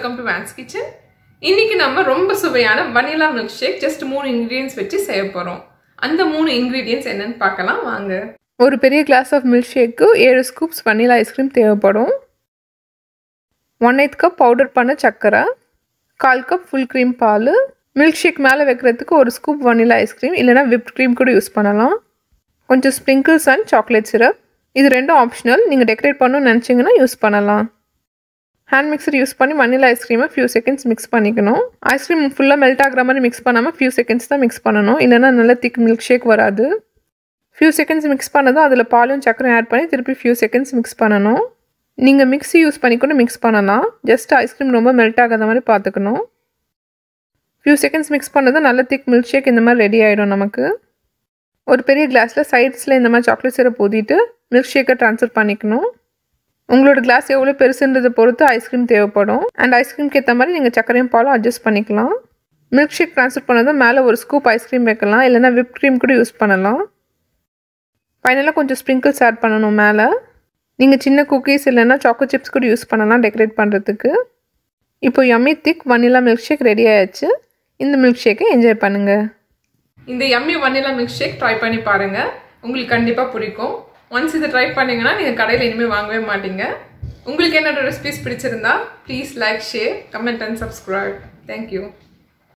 welcome to vans kitchen இன்னைக்கு நம்ம ரொம்ப சுவையான வனிலா மில்க் ஷேக் ஜஸ்ட் மூணு இன்க்ரீடியன்ஸ் வச்சு செய்ய போகிறோம் அந்த மூணு இன்க்ரீடியன்ஸ் என்னன்னு பார்க்கலாம் வாங்க ஒரு பெரிய கிளாஸ் ஆஃப் மில்க் ஷேக்கு ஏழு ஸ்கூப்ஸ் வனிலா ஐஸ்கிரீம் தேவைப்படும் ஒன் எய்த் கப் பவுடர் பண்ண சர்க்கரை கால் கப் ஃபுல் க்ரீம் பால் மில்க் ஷேக் மேலே வைக்கிறதுக்கு ஒரு ஸ்கூப் வனிலா ஐஸ்கிரீம் இல்லைனா விப்ட் க்ரீம் கூட யூஸ் பண்ணலாம் கொஞ்சம் ஸ்ப்ரிங்கிள்ஸ் அண்ட் சாக்லேட் சிரப் இது ரெண்டும் ஆப்ஷனல் நீங்கள் டெக்கரேட் பண்ணணும்னு நினச்சிங்கன்னா யூஸ் பண்ணலாம் ஹேண்ட் மிக்சர் யூஸ் பண்ணி வனிலா ஐஸ்கிரீமை ஃபியூ செகண்ட்ஸ் மிக்ஸ் பண்ணிக்கணும் ஐஸ்கிரீம் ஃபுல்லாக மெல்ட் ஆகிற மாதிரி மிக்ஸ் பண்ணாமல் ஃபியூ செகண்ட்ஸ் தான் மிக்ஸ் பண்ணணும் இல்லைனா நல்ல திக் மில்க் ஷேக் வராது ஃபியூ செகண்ட்ஸ் மிக்ஸ் பண்ணதும் அதில் பாலும் சக்கரையும் ஆட் பண்ணி திருப்பி ஃபியூ செகண்ட்ஸ் மிக்ஸ் பண்ணணும் நீங்கள் மிக்ஸி யூஸ் பண்ணி கூட மிக்ஸ் பண்ணலாம் ஜஸ்ட் ஐஸ்கிரீம் ரொம்ப மெல்ட் ஆகாத மாதிரி பார்த்துக்கணும் ஃபியூ செகண்ட்ஸ் மிக்ஸ் பண்ணதும் நல்ல திக் மில்க் ஷேக் இந்த மாதிரி ரெடி ஆகிடும் நமக்கு ஒரு பெரிய கிளாஸில் சைட்ஸில் இந்த மாதிரி சாக்லேட் சிரப் ஊற்றிட்டு மில்க் ஷேக்கை ட்ரான்ஸ்ஃபர் பண்ணிக்கணும் உங்களோட கிளாஸ் எவ்வளோ பெருசுன்றதை பொறுத்து ஐஸ்கிரீம் தேவைப்படும் அண்ட் ஐஸ்கிரீம்க்கு ஏற்ற மாதிரி நீங்கள் சக்கரையும் பாலும் அட்ஜஸ்ட் பண்ணிக்கலாம் மில்க் ஷேக் ட்ரான்ஸ்ஃபர் பண்ணதும் மேலே ஒரு ஸ்கூப் ஐஸ்கிரீம் வைக்கலாம் இல்லைனா விப் க்ரீம் கூட யூஸ் பண்ணலாம் ஃபைனலாக கொஞ்சம் ஸ்ப்ரிங்கிள்ஸ் ஆட் பண்ணணும் மேலே நீங்கள் சின்ன குக்கீஸ் இல்லைன்னா சாக்கோ சிப்ஸ் கூட யூஸ் பண்ணலாம் டெக்கரேட் பண்ணுறதுக்கு இப்போ yummy thick vanilla milk shake ready ஆயிடுச்சு இந்த மில்க் ஷேக்கை என்ஜாய் பண்ணுங்கள் இந்த yummy vanilla milk shake try பண்ணி பாருங்க உங்களுக்கு கண்டிப்பாக பிடிக்கும் ஒன்ஸ் இதை ட்ரை பண்ணீங்கன்னா நீங்கள் கடையில் இனிமேல் வாங்கவே மாட்டீங்க உங்களுக்கு என்னோட ரெசிபிஸ் பிடிச்சிருந்தா please like share comment and subscribe thank you